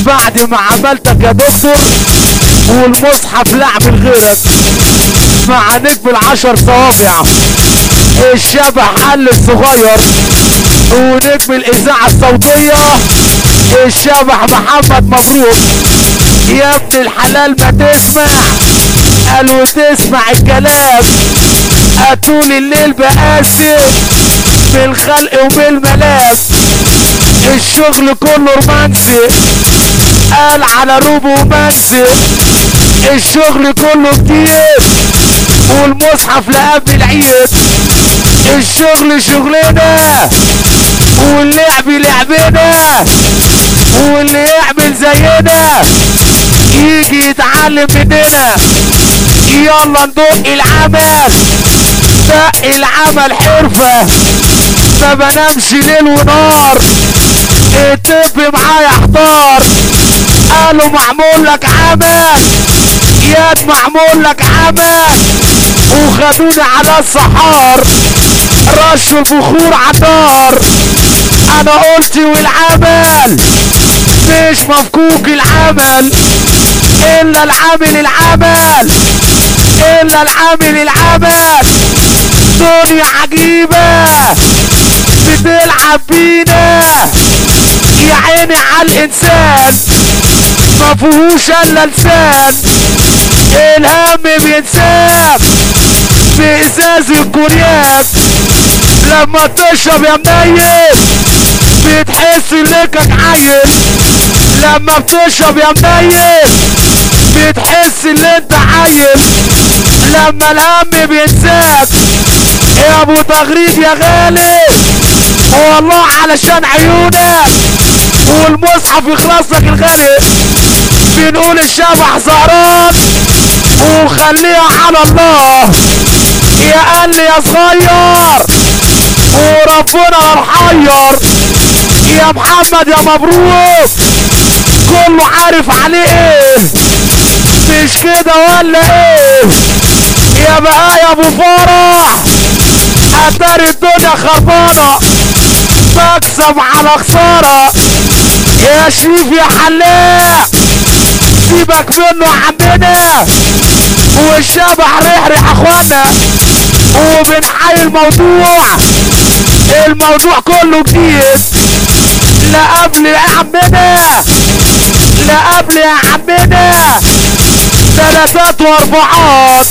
بعد ما عملتك يا دكتور والمصحف لعب لغيرك مع نجم العشر صوابع الشبح قل الصغير ونجم الاذاعه الصوتيه الشبح محمد مبروك يا ابن الحلال ما تسمع قالوا تسمع الكلام طول الليل بقاسم بالخلق وبالملام الشغل كله رومانسي قال على روبو رومانسي الشغل كله جديد والمصحف لقبل العيد الشغل شغلنا واللعب لعبنا واللي يعمل زينا يجي يتعلم مننا يلا ندق العمل دق العمل حرفة ما بنامش ليل ونار الطب معايا احضار قالوا معمول لك عمل ياد معمول لك عمل وخدوني على الصحار رشوا البخور عطار انا قلت والعمل مش مفكوك العمل الا العامل العمل الا العامل العمل دنيا عجيبة بتلعب بينا يا عيني على الانسان ما فيهوش الا لسان الهم بينساب بإزاز الكونياك لما تشرب يا منيل بتحس انك عيل لما بتشرب يا منيل بتحس ان انت عيل لما الهم بينساك يا ابو تغريد يا غالي والله علشان عيونك والمصحف يخلص لك الغالي بنقول الشبح زهران وخليها على الله يا قال يا صغير وربنا الحير يا محمد يا مبروك كله عارف عليه ايه مش كده ولا ايه يا بقى يا ابو فرح اتاري الدنيا خربانه مكسب على خساره يا شريف يا حلاق سيبك منه عمنا والشبح ريح ريح اخوانا وبنحيي الموضوع الموضوع كله جديد لا قبل يا عمنا لا قبل يا عمنا ثلاثات واربعات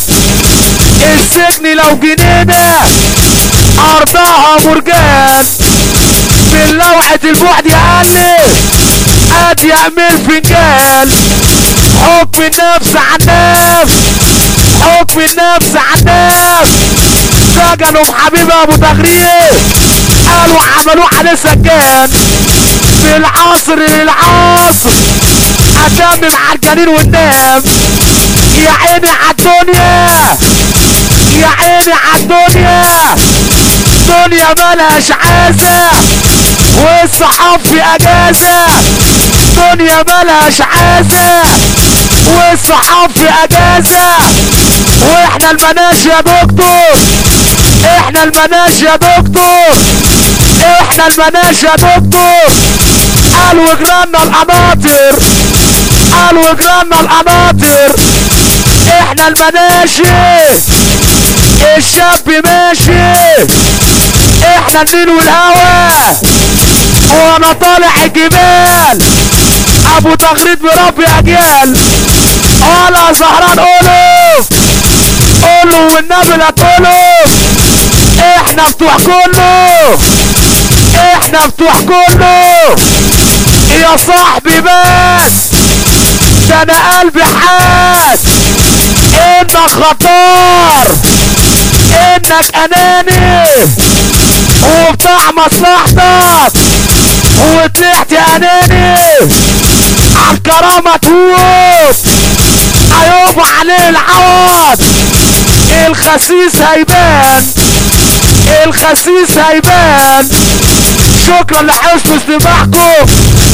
السجن لو جنينا ارضها مرجان من لوحة البعد يا قلي قد يعمل فنجان حكم النفس عن النفس حكم النفس عن النفس سجنوا حبيب ابو تغريب قالوا عملوه عليه سجان في العصر للعصر اتمم على الجنين والنام يا عيني عالدنيا يا عيني عالدنيا دنيا ملهاش عازة والصحاب في اجازة دنيا ملهاش عازة والصحاب في اجازة واحنا المناش يا دكتور احنا المناش يا دكتور احنا المناش يا دكتور قالوا جيراننا القناطر قالوا جيراننا القناطر احنا المناشي الشاب ماشي احنا النيل والهوى وانا طالع الجبال ابو تغريد بربي اجيال ولا زهران قولوا قولوا والنبي لا تقولوا احنا بتوع كله احنا بتوع كله يا صاحبي بس ده انا قلبي حاس انك خطار انك اناني وبتاع مصلحتك وطلعت اناني عالكرامة تموت هيقف عليه العوض الخسيس هيبان الخسيس هيبان شكرا لحسن استماعكم